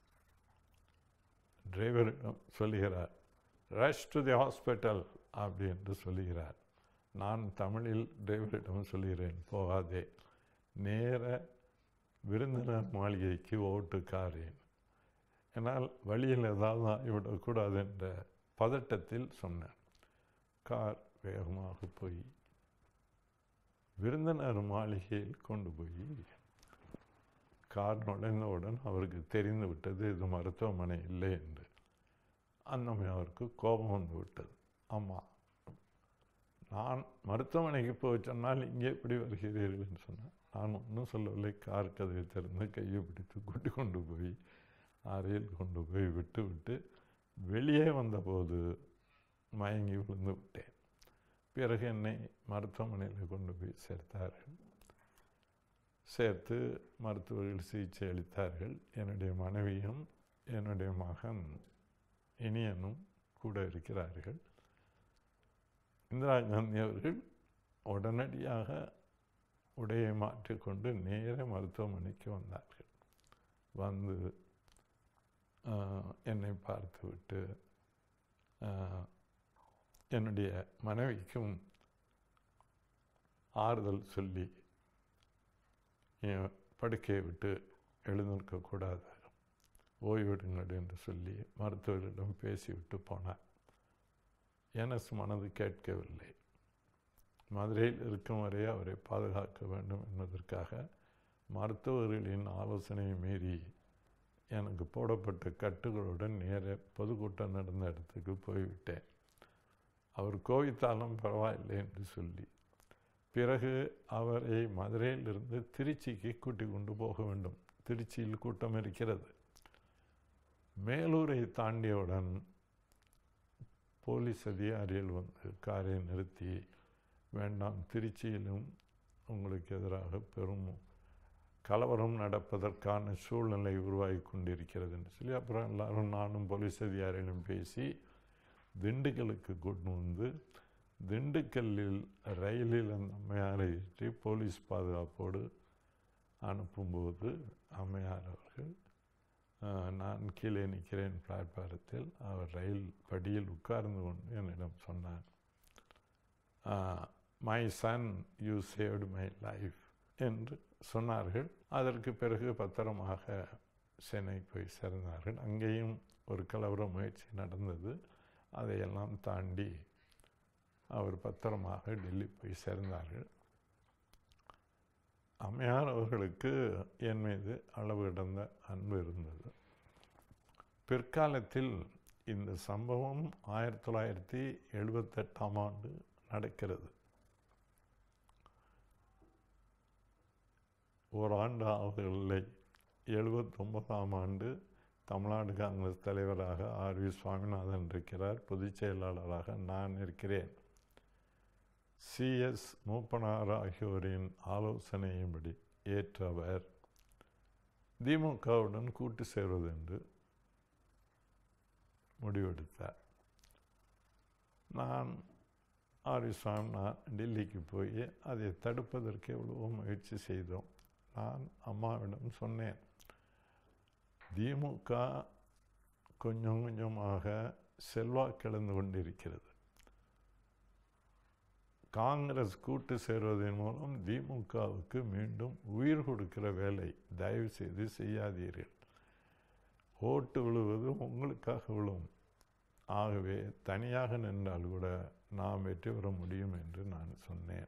டிரைவரிடம் சொல்லுகிறார் ரஷ் டு தி ஹாஸ்பிட்டல் அப்படி என்று சொல்லுகிறார் நான் தமிழில் டிரைவரிடம் சொல்லுகிறேன் போகாதே நேர விருந்தினர் மாளிகைக்கு ஓட்டுக்காரேன் என்னால் வழியில் ஏதாவது ஆகிவிடக்கூடாது என்ற பதட்டத்தில் சொன்னேன் கார் வேகமாக போய் விருந்தினர் மாளிகையில் கொண்டு போய் கார் நுழைந்தவுடன் அவருக்கு தெரிந்து விட்டது இது மருத்துவமனை இல்லை என்று அந்தமே அவருக்கு கோபம் வந்து விட்டது ஆமாம் நான் மருத்துவமனைக்கு போய் சொன்னால் இங்கே எப்படி வருகிறீர்கள்னு சொன்னேன் நான் ஒன்றும் சொல்லவில்லை கார் கதவை திறந்து கையை பிடித்து கூட்டி கொண்டு போய் அறையில் கொண்டு போய் விட்டு விட்டு வெளியே வந்தபோது மயங்கி விழுந்து விட்டேன் பிறகு என்னை மருத்துவமனையில் கொண்டு போய் சேர்த்தார்கள் சேர்த்து மருத்துவர்கள் சிகிச்சை அளித்தார்கள் என்னுடைய மனைவியும் என்னுடைய மகன் இனியனும் கூட இருக்கிறார்கள் இந்திரா காந்தி அவர்கள் உடனடியாக உடையை மாற்றிக்கொண்டு நேர மருத்துவமனைக்கு வந்தார்கள் வந்து ஆஹ், என்னை பார்த்துவிட்டு ஆஹ், என்னுடைய மனைவிக்கும் ஆறுதல் சொல்லி என் படுக்கையை விட்டு எழுந்திருக்கக்கூடாது ஓய்வெடுங்கள் என்று சொல்லி மருத்துவரிடம் பேசிவிட்டு போனார் எனஸ் மனது கேட்கவில்லை மதுரையில் இருக்கும் வரை அவரை பாதுகாக்க வேண்டும் என்பதற்காக மருத்துவர்களின் ஆலோசனையை மீறி எனக்கு போடப்பட்ட கட்டுகளுடன் நேர பொதுக்கூட்டம் நடந்த இடத்துக்கு போய்விட்டேன் அவர் கோவித்தாலும் பரவாயில்லை என்று சொல்லி பிறகு அவரை மதுரையிலிருந்து திருச்சிக்கு கூட்டி கொண்டு போக வேண்டும் திருச்சியில் கூட்டம் இருக்கிறது மேலூரை தாண்டியவுடன் போலீஸ் அதிகாரிகள் வந்து காரை நிறுத்தி வேண்டாம் திருச்சியிலும் உங்களுக்கு எதிராக பெரும் கலவரம் நடப்பதற்கான சூழ்நிலை உருவாகி கொண்டிருக்கிறதுன்னு சொல்லி அப்புறம் எல்லாரும் நானும் போலீஸ் அதிகாரிகளும் பேசி திண்டுக்கலுக்கு கொண்டு வந்து திண்டுக்கல்லில் ரயிலில் அந்த அம்மையாரை ஏற்றி போலீஸ் பாதுகாப்போடு அனுப்பும்போது அம்மையார் அவர்கள் ஆஹ், நான் கீழே நிற்கிறேன் பிளாட்பாரத்தில் அவர் ரயில் படியில் உட்கார்ந்து கொண்டு என்னிடம் சொன்னார் my son you saved my life என்று சொன்னார்கள் அதற்கு பிறகு பத்திரமாக சென்னை போய் சேர்ந்தார்கள் அங்கேயும் ஒரு கலவர முயற்சி நடந்தது அதையெல்லாம் தாண்டி அவர் பத்திரமாக டெல்லி போய் சேர்ந்தார்கள் அம்மையார் அவர்களுக்கு என் மீது அளவு கடந்த அன்பு இருந்தது பிற்காலத்தில் இந்த சம்பவம் ஆயிரத்தி தொள்ளாயிரத்தி எழுபத்தெட்டாம் ஆண்டு நடக்கிறது ஓராண்டு ஆகவில்லை எழுபத்தொன்பதாம் ஆண்டு தமிழ்நாடு காங்கிரஸ் தலைவராக ஆர் வி சுவாமிநாதன் இருக்கிறார் பொதுச் செயலாளராக நான் இருக்கிறேன் சிஎஸ் மூப்பனார் ஆகியோரின் ஆலோசனையின்படி ஏற்றவர் திமுகவுடன் கூட்டு சேர்வதென்று முடிவெடுத்தார் நான் ஆர் வி சுவாமிநாத் டெல்லிக்கு போய் அதை தடுப்பதற்கு எவ்வளவோ முயற்சி செய்தோம் நான் அம்மாவிடம் சொன்னேன் திமுக கொஞ்சம் கொஞ்சமாக செல்வாக்கிழந்து கொண்டிருக்கிறது காங்கிரஸ் கூட்டு சேர்வதன் மூலம் திமுகவுக்கு மீண்டும் உயிர் கொடுக்கிற வேலை தயவு செய்து செய்யாதீர்கள் ஓட்டு விழுவது உங்களுக்காக விழும் ஆகவே தனியாக நின்றால் கூட நாம் வெற்றி பெற முடியும் என்று நான் சொன்னேன்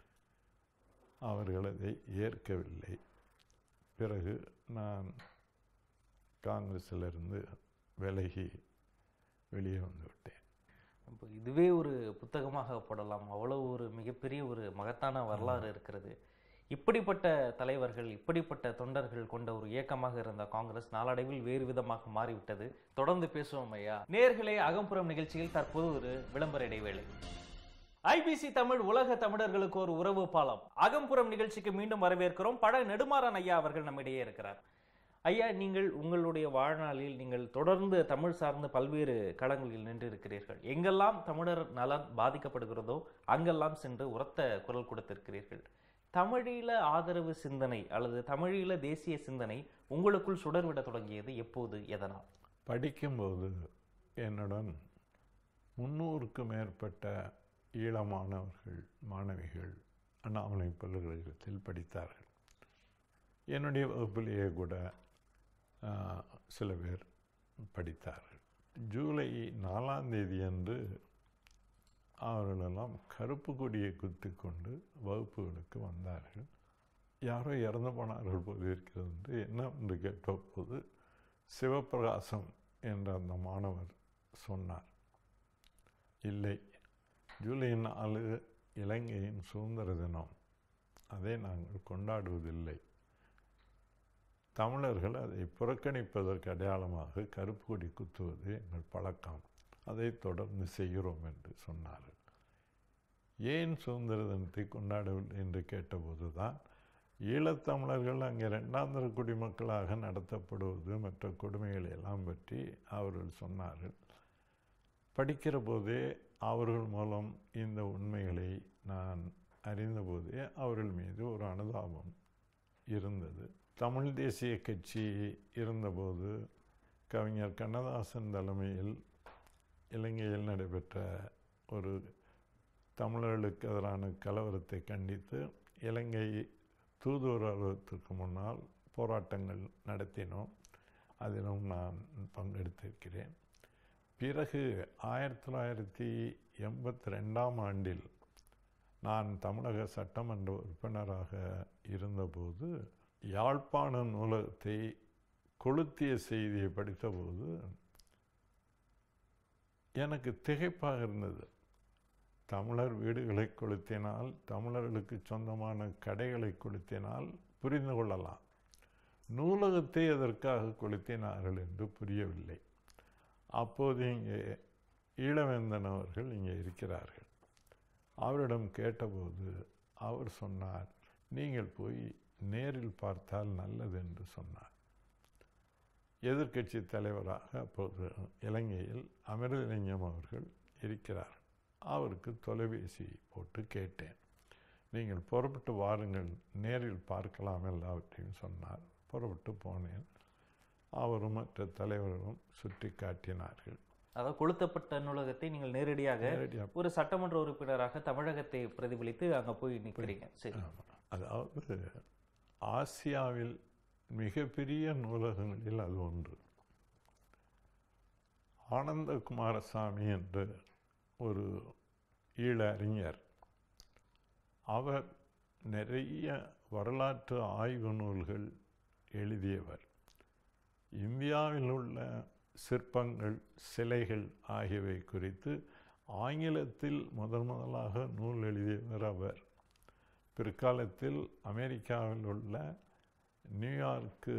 அவர்கள் அதை ஏற்கவில்லை பிறகு நான் காங்கிரஸிலிருந்து விலகி வெளியே வந்து விட்டேன் இப்போ இதுவே ஒரு புத்தகமாக போடலாம் அவ்வளவு ஒரு மிகப்பெரிய ஒரு மகத்தான வரலாறு இருக்கிறது இப்படிப்பட்ட தலைவர்கள் இப்படிப்பட்ட தொண்டர்கள் கொண்ட ஒரு இயக்கமாக இருந்த காங்கிரஸ் நாளடைவில் வேறு விதமாக மாறிவிட்டது தொடர்ந்து பேசுவோம் ஐயா நேர்களே அகம்புறம் நிகழ்ச்சியில் தற்போது ஒரு விளம்பர இடைவேளை ஐபிசி தமிழ் உலக தமிழர்களுக்கு ஒரு உறவு பாலம் அகம்புறம் நிகழ்ச்சிக்கு மீண்டும் வரவேற்கிறோம் பட நெடுமாறன் ஐயா அவர்கள் நம்மிடையே இருக்கிறார் ஐயா நீங்கள் உங்களுடைய வாழ்நாளில் நீங்கள் தொடர்ந்து தமிழ் சார்ந்த பல்வேறு களங்களில் நின்று இருக்கிறீர்கள் எங்கெல்லாம் தமிழர் நலன் பாதிக்கப்படுகிறதோ அங்கெல்லாம் சென்று உரத்த குரல் கொடுத்திருக்கிறீர்கள் தமிழீழ ஆதரவு சிந்தனை அல்லது தமிழீழ தேசிய சிந்தனை உங்களுக்குள் சுடர்விட தொடங்கியது எப்போது எதனால் படிக்கும்போது என்னுடன் முன்னூறுக்கும் மேற்பட்ட ஈழ மாணவர்கள் மாணவிகள் அண்ணாமலை பல்கலைக்கழகத்தில் படித்தார்கள் என்னுடைய வகுப்பிலேயே கூட ஆ, சில பேர் படித்தார்கள் ஜூலை நாலாம் தேதி அன்று அவர்களெல்லாம் கருப்பு கொடியை குத்தி கொண்டு வகுப்புகளுக்கு வந்தார்கள் யாரோ இறந்து போனார்கள் போல இருக்கிறது என்று என்ன என்று கேட்டபோது சிவப்பிரகாசம் என்ற அந்த மாணவர் சொன்னார் இல்லை ஜூலை நாலு இலங்கையின் சுதந்திர தினம் அதை நாங்கள் கொண்டாடுவதில்லை தமிழர்கள் அதை புறக்கணிப்பதற்கு அடையாளமாக கருப்பு கொடி குத்துவது எங்கள் பழக்கம் அதை தொடர்ந்து செய்கிறோம் என்று சொன்னார்கள் ஏன் சுதந்திர தினத்தை கொண்டாடவில்லை என்று கேட்டபோது தான் ஈழத்தமிழர்கள் அங்கே ரெண்டாந்திர குடிமக்களாக நடத்தப்படுவது மற்ற கொடுமைகளை எல்லாம் பற்றி அவர்கள் சொன்னார்கள் படிக்கிற போதே அவர்கள் மூலம் இந்த உண்மைகளை நான் அறிந்தபோதே அவர்கள் மீது ஒரு அனுதாபம் இருந்தது தமிழ் தேசிய கட்சி இருந்தபோது கவிஞர் கண்ணதாசன் தலைமையில் இலங்கையில் நடைபெற்ற ஒரு தமிழர்களுக்கு எதிரான கலவரத்தை கண்டித்து இலங்கை தூதுவர் அலுவலகத்திற்கு முன்னால் போராட்டங்கள் நடத்தினோம் அதிலும் நான் பங்கெடுத்திருக்கிறேன் பிறகு ஆயிரத்தி தொள்ளாயிரத்தி எண்பத்தி ரெண்டாம் ஆண்டில் நான் தமிழக சட்டமன்ற உறுப்பினராக இருந்தபோது யாழ்ப்பாண நூலகத்தை கொளுத்திய செய்தியை படித்தபோது எனக்கு திகைப்பாக இருந்தது தமிழர் வீடுகளை கொளுத்தினால் தமிழர்களுக்கு சொந்தமான கடைகளை கொளுத்தினால் புரிந்து கொள்ளலாம் நூலகத்தை எதற்காக கொளுத்தினார்கள் என்று புரியவில்லை அப்போது இங்கே ஈழவேந்தன் அவர்கள் இங்கே இருக்கிறார்கள் அவரிடம் கேட்டபோது அவர் சொன்னார் நீங்கள் போய் நேரில் பார்த்தால் நல்லது என்று சொன்னார் எதிர்க்கட்சி தலைவராக அப்போது இலங்கையில் அமிர்தலிங்கம் அவர்கள் இருக்கிறார் அவருக்கு தொலைபேசி போட்டு கேட்டேன் நீங்கள் புறப்பட்டு வாருங்கள் நேரில் பார்க்கலாம் எல்லாவற்றையும் சொன்னார் புறப்பட்டு போனேன் அவரும் மற்ற தலைவர்களும் சுட்டி காட்டினார்கள் அதாவது கொளுத்தப்பட்ட நூலகத்தை நீங்கள் நேரடியாக நேரடியாக ஒரு சட்டமன்ற உறுப்பினராக தமிழகத்தை பிரதிபலித்து அங்க போய் நிற்கிறீங்க சரி அதாவது ஆசியாவில் மிகப்பெரிய நூலகங்களில் அது ஒன்று ஆனந்த குமாரசாமி என்ற ஒரு ஈழ அறிஞர் அவர் நிறைய வரலாற்று ஆய்வு நூல்கள் எழுதியவர் இந்தியாவில் உள்ள சிற்பங்கள் சிலைகள் ஆகியவை குறித்து ஆங்கிலத்தில் முதன் முதலாக நூல் எழுதியவர் அவர் பிற்காலத்தில் அமெரிக்காவில் உள்ள நியூயார்க்கு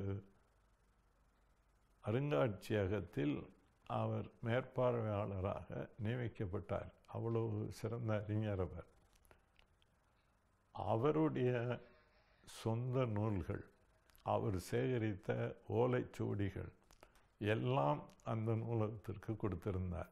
அருங்காட்சியகத்தில் அவர் மேற்பார்வையாளராக நியமிக்கப்பட்டார் அவ்வளவு சிறந்த அறிஞர் அவர் அவருடைய சொந்த நூல்கள் அவர் சேகரித்த ஓலைச்சுவடிகள் எல்லாம் அந்த நூலகத்திற்கு கொடுத்திருந்தார்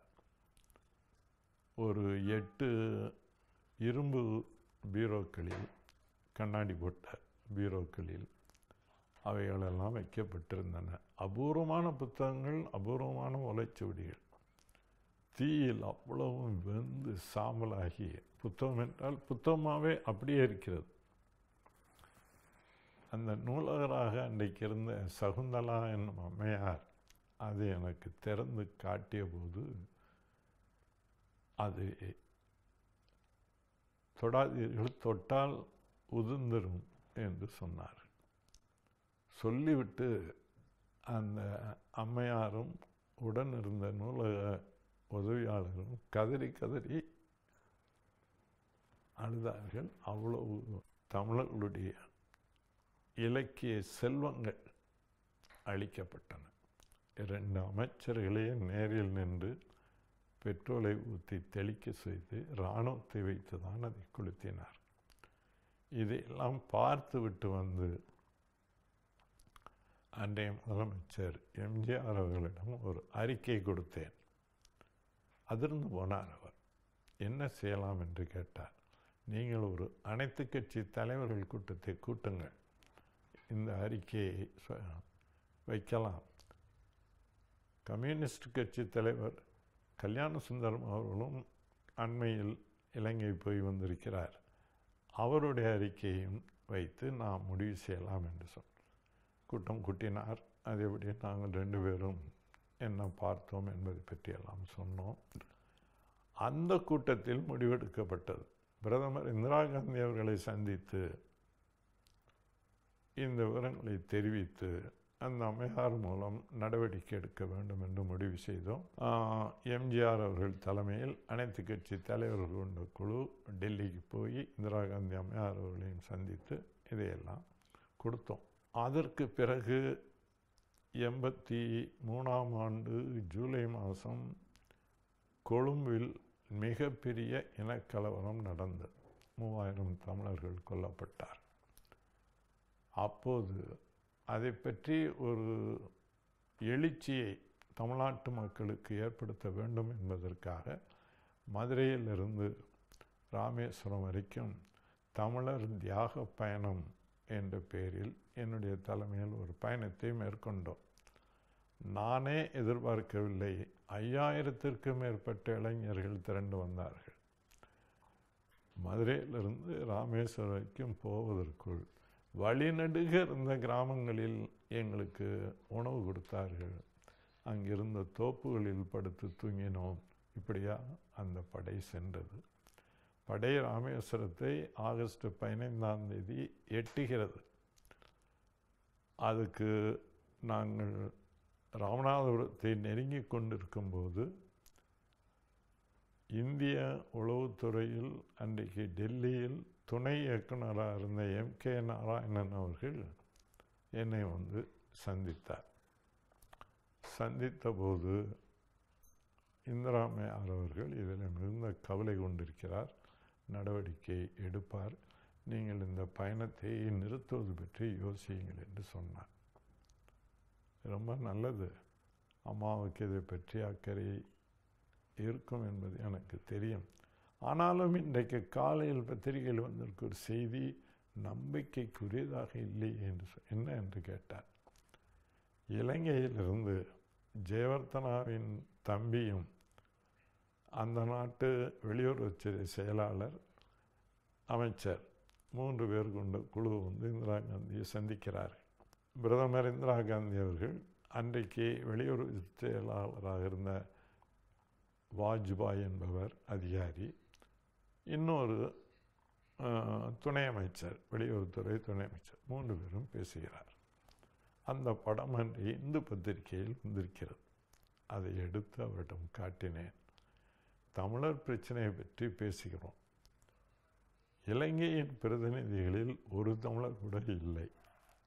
ஒரு எட்டு இரும்பு பீரோக்களில் கண்ணாடி போட்ட பீரோக்களில் அவைகளெல்லாம் வைக்கப்பட்டிருந்தன அபூர்வமான புத்தகங்கள் அபூர்வமான ஓலைச்சுவடிகள் தீயில் அவ்வளவும் வெந்து சாம்பலாகி புத்தகம் என்றால் புத்தகமாகவே அப்படியே இருக்கிறது அந்த நூலகராக அன்றைக்கு இருந்த சகுந்தலா என்னும் அம்மையார் அது எனக்கு திறந்து காட்டிய போது அது தொடாதீர்கள் தொட்டால் உதிர்ந்துரும் என்று சொன்னார் சொல்லிவிட்டு அந்த அம்மையாரும் உடன் இருந்த நூலக உதவியாளரும் கதறி கதறி அழுதார்கள் அவ்வளவு தமிழர்களுடைய இலக்கிய செல்வங்கள் அளிக்கப்பட்டன இரண்டு அமைச்சர்களே நேரில் நின்று பெட்ரோலை ஊற்றி தெளிக்க செய்து இராணுவத்தை வைத்து தான் அதை கொளுத்தினார் இதையெல்லாம் பார்த்து விட்டு வந்து அன்றைய முதலமைச்சர் எம்ஜிஆர் அவர்களிடம் ஒரு அறிக்கை கொடுத்தேன் அதிர்ந்து போனார் அவர் என்ன செய்யலாம் என்று கேட்டார் நீங்கள் ஒரு அனைத்து கட்சி தலைவர்கள் கூட்டத்தை கூட்டுங்கள் இந்த அறிக்கையை வைக்கலாம் கம்யூனிஸ்ட் கட்சி தலைவர் கல்யாண சுந்தரம் அவர்களும் அண்மையில் இலங்கை போய் வந்திருக்கிறார் அவருடைய அறிக்கையும் வைத்து நாம் முடிவு செய்யலாம் என்று சொன்ன கூட்டம் கூட்டினார் அதேபடி நாங்கள் ரெண்டு பேரும் என்ன பார்த்தோம் என்பதை பற்றியெல்லாம் சொன்னோம் அந்த கூட்டத்தில் முடிவெடுக்கப்பட்டது பிரதமர் இந்திரா காந்தி அவர்களை சந்தித்து இந்த விவரங்களை தெரிவித்து அந்த அம்மையார் மூலம் நடவடிக்கை எடுக்க வேண்டும் என்று முடிவு செய்தோம் எம்ஜிஆர் அவர்கள் தலைமையில் அனைத்து கட்சி தலைவர்கள் கொண்ட குழு டெல்லிக்கு போய் இந்திரா காந்தி அம்மையார் அவர்களையும் சந்தித்து இதையெல்லாம் கொடுத்தோம் அதற்கு பிறகு எண்பத்தி மூணாம் ஆண்டு ஜூலை மாதம் கொழும்பில் மிகப்பெரிய இனக்கலவரம் நடந்தது மூவாயிரம் தமிழர்கள் கொல்லப்பட்டார் அப்போது அதை பற்றி ஒரு எழுச்சியை தமிழ்நாட்டு மக்களுக்கு ஏற்படுத்த வேண்டும் என்பதற்காக மதுரையிலிருந்து ராமேஸ்வரம் வரைக்கும் தமிழர் தியாக பயணம் என்ற பெயரில் என்னுடைய தலைமையில் ஒரு பயணத்தை மேற்கொண்டோம் நானே எதிர்பார்க்கவில்லை ஐயாயிரத்திற்கும் மேற்பட்ட இளைஞர்கள் திரண்டு வந்தார்கள் மதுரையிலிருந்து ராமேஸ்வரம் வரைக்கும் போவதற்குள் வழிநடுக இருந்த கிராமங்களில் எங்களுக்கு உணவு கொடுத்தார்கள் அங்கிருந்த தோப்புகளில் படுத்து தூங்கினோம் இப்படியா அந்த படை சென்றது படை ராமேஸ்வரத்தை ஆகஸ்ட் பதினைந்தாம் தேதி எட்டுகிறது அதுக்கு நாங்கள் ராமநாதபுரத்தை நெருங்கி கொண்டிருக்கும்போது இந்திய உளவுத்துறையில் அன்றைக்கு டெல்லியில் துணை இயக்குனராக இருந்த எம் கே நாராயணன் அவர்கள் என்னை வந்து சந்தித்தார் சந்தித்த போது இந்திராமையார் அவர்கள் இதில் மிகுந்த கவலை கொண்டிருக்கிறார் நடவடிக்கை எடுப்பார் நீங்கள் இந்த பயணத்தை நிறுத்துவது பற்றி யோசியுங்கள் என்று சொன்னார் ரொம்ப நல்லது அம்மாவுக்கு இதை பற்றி அக்கறை இருக்கும் என்பது எனக்கு தெரியும் ஆனாலும் இன்றைக்கு காலையில் பத்திரிகையில் வந்திருக்க ஒரு செய்தி நம்பிக்கைக்குரியதாக இல்லை என்று என்ன என்று கேட்டார் இலங்கையிலிருந்து ஜெயவர்த்தனாவின் தம்பியும் அந்த நாட்டு வெளியுறவுத்துறை செயலாளர் அமைச்சர் மூன்று பேர் கொண்ட குழு வந்து இந்திரா காந்தியை சந்திக்கிறார்கள் பிரதமர் இந்திரா காந்தி அவர்கள் அன்றைக்கு வெளியுறவு செயலாளராக இருந்த வாஜ்பாய் என்பவர் அதிகாரி இன்னொரு துணை அமைச்சர் வெளியுறவுத்துறை துணை அமைச்சர் மூன்று பேரும் பேசுகிறார் அந்த படம் அன்று இந்து பத்திரிகையில் வந்திருக்கிறது அதை எடுத்து அவரிடம் காட்டினேன் தமிழர் பிரச்சனையை பற்றி பேசுகிறோம் இலங்கையின் பிரதிநிதிகளில் ஒரு தமிழர் கூட இல்லை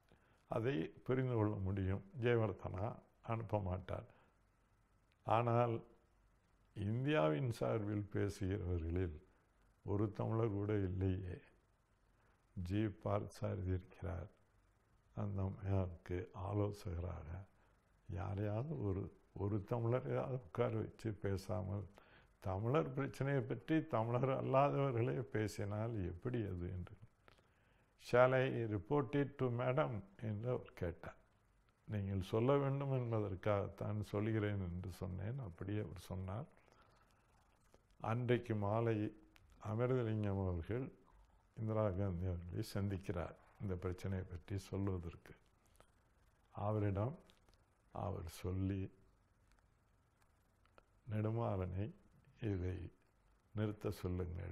அதை புரிந்து கொள்ள முடியும் ஜெயவர்தனா அனுப்ப மாட்டார் ஆனால் இந்தியாவின் சார்பில் பேசுகிறவர்களில் ஒரு தமிழர் கூட இல்லையே ஜி பார்த்தசாரதி இருக்கிறார் அந்த அம்மையாருக்கு ஆலோசகராக யாரையாவது ஒரு ஒரு தமிழரையாவது உட்கார வச்சு பேசாமல் தமிழர் பிரச்சனையை பற்றி தமிழர் அல்லாதவர்களே பேசினால் எப்படி அது என்று ஷாலை ரிப்போர்ட் டு மேடம் என்று அவர் கேட்டார் நீங்கள் சொல்ல வேண்டும் என்பதற்காகத்தான் சொல்கிறேன் என்று சொன்னேன் அப்படியே அவர் சொன்னார் அன்றைக்கு மாலை அமிர்தலிங்கம் அவர்கள் இந்திரா காந்தி அவர்களை சந்திக்கிறார் இந்த பிரச்சனையை பற்றி சொல்வதற்கு அவரிடம் அவர் சொல்லி நெடுமாறனை இதை நிறுத்த சொல்லுங்கள்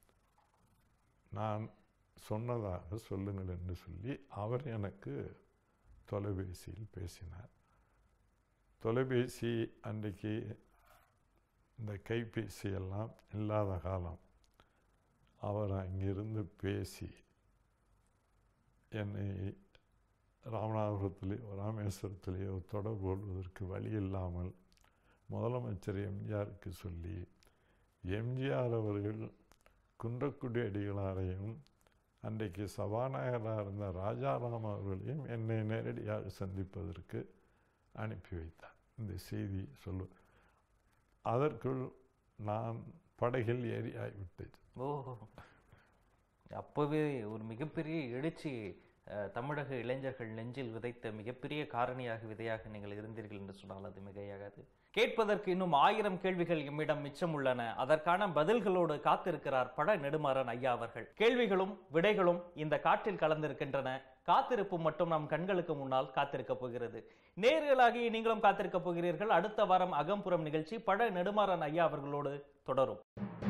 நான் சொன்னதாக சொல்லுங்கள் என்று சொல்லி அவர் எனக்கு தொலைபேசியில் பேசினார் தொலைபேசி அன்றைக்கு இந்த கைபேசி எல்லாம் இல்லாத காலம் அவர் அங்கிருந்து பேசி என்னை ராமநாதபுரத்திலேயோ ராமேஸ்வரத்திலேயோ தொடர்பு கொள்வதற்கு வழி இல்லாமல் முதலமைச்சர் எம்ஜிஆருக்கு சொல்லி எம்ஜிஆர் அவர்கள் குன்றக்குடி அடிகளாரையும் அன்றைக்கு சபாநாயகராக இருந்த ராஜாராம் அவர்களையும் என்னை நேரடியாக சந்திப்பதற்கு அனுப்பி வைத்தார் இந்த செய்தி சொல்லு அதற்குள் நான் படகில் ஏறி ஆகிவிட்டது ஓ அப்போவே ஒரு மிகப்பெரிய எழுச்சி அஹ், தமிழக இளைஞர்கள் நெஞ்சில் விதைத்த மிகப்பெரிய காரணியாக விதையாக நீங்கள் இருந்தீர்கள் என்று சொன்னால் அது மிகையாகாது கேட்பதற்கு இன்னும் ஆயிரம் கேள்விகள் எம்மிடம் மிச்சம் உள்ளன அதற்கான பதில்களோடு காத்திருக்கிறார் பட நெடுமாறன் ஐயா அவர்கள் கேள்விகளும் விடைகளும் இந்த காற்றில் கலந்திருக்கின்றன காத்திருப்பு மட்டும் நம் கண்களுக்கு முன்னால் காத்திருக்க போகிறது நேர்களாகி நீங்களும் காத்திருக்க போகிறீர்கள் அடுத்த வாரம் அகம்புறம் நிகழ்ச்சி பட நெடுமாறன் ஐயா அவர்களோடு தொடரும்